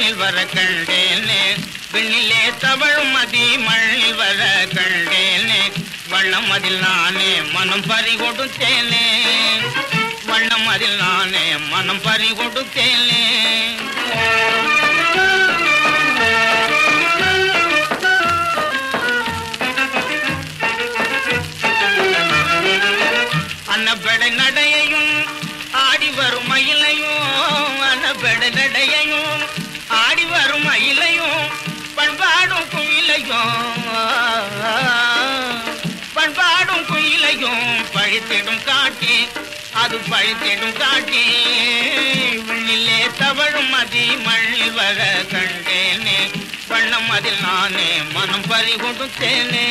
மண்ணில் வர கண்டேனே விண்ணிலே தவழும் மதி மண்ணில் வர கண்டேனே வண்ணம் அதில் நானே மனம் பறி கொடுத்தேனே வண்ணம் அதில் நானே மனம் பறி கொடுத்தேனே அன்னப்படை நடையையும் ஆடி வரும் மயிலையும் அன்னப்படை நடையையும் ஆடி வரும் மயிலையும் பண்பாடும் குயிலையும் பண்பாடும் குயிலையும் பழித்திடும் காட்டி அது பழித்திடும் காட்டி விண்ணிலே தவழும் மதி மண்ணில் வர கண்டேனே வண்ணம் அதில் நானே மனம் பறி கொடுத்தேனே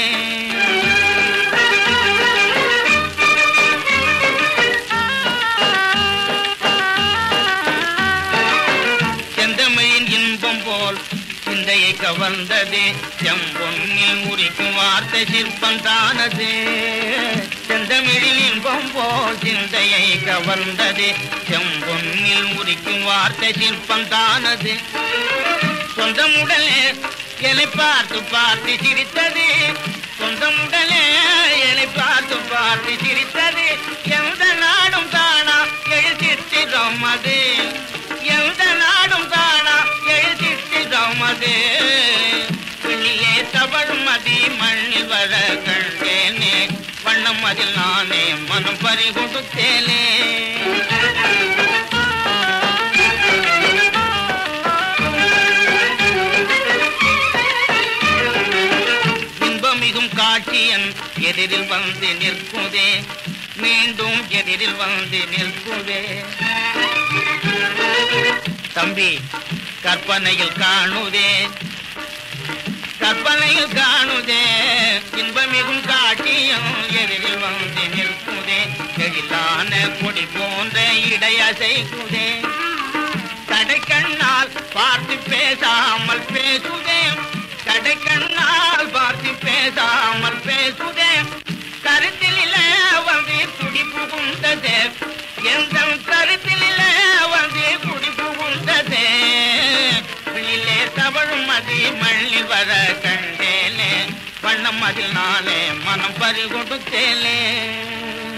செந்தமிழின் இன்பம் போல் சிந்தையை கவர்ந்ததே செம்பொன்னில் முறிக்கும் வார்த்தை சிற்பம் தானது செந்தமிழின் இன்பம் போல் சிந்தையை கவர்ந்ததே செம்பொன்னில் முறிக்கும் வார்த்தை சிற்பம் தானது சொந்தமுடலே என்னை பார்த்து பார்த்து சிரித்தது சொந்தமுடலே என்னை பார்த்து பார்த்து சிரித்தது எந்த நாடும் தானா எழுதித்திரம் அது எந்த நாடும் தானா எழுதித்திரம் அது வெளியே தவழும் மதி மண்ணில் வர கண்டேனே வண்ணம் அதில் நானே மனம் பறி கொடுத்தேனே இன்பமிகும் காட்சியன் எதிரில் வந்து நிற்குதே மீண்டும் எதிரில் வந்து நிற்குதே தம்பி கற்பனையில் காணுதே கற்பனையில் காணுதே இன்பமிகும் காட்சியும் எதிரில் வந்து நிற்குதே எழிலான கொடி போன்ற இடையசைக்குதே கடைக்கண்ணால் பார்த்து பேசாமல் பேசுதே கடைக்கண்ணால் பார்த்து பேசாமல் பேசுதே கருத்திலே வந்து குடி புகுந்ததே எந்த கருத்திலே வந்து குடி புகுந்ததே வெளியிலே தவழும் மதி மள்ளி வர கண்டேனே வண்ணம் அதில் நானே மனம் பறி கொடுத்தேனே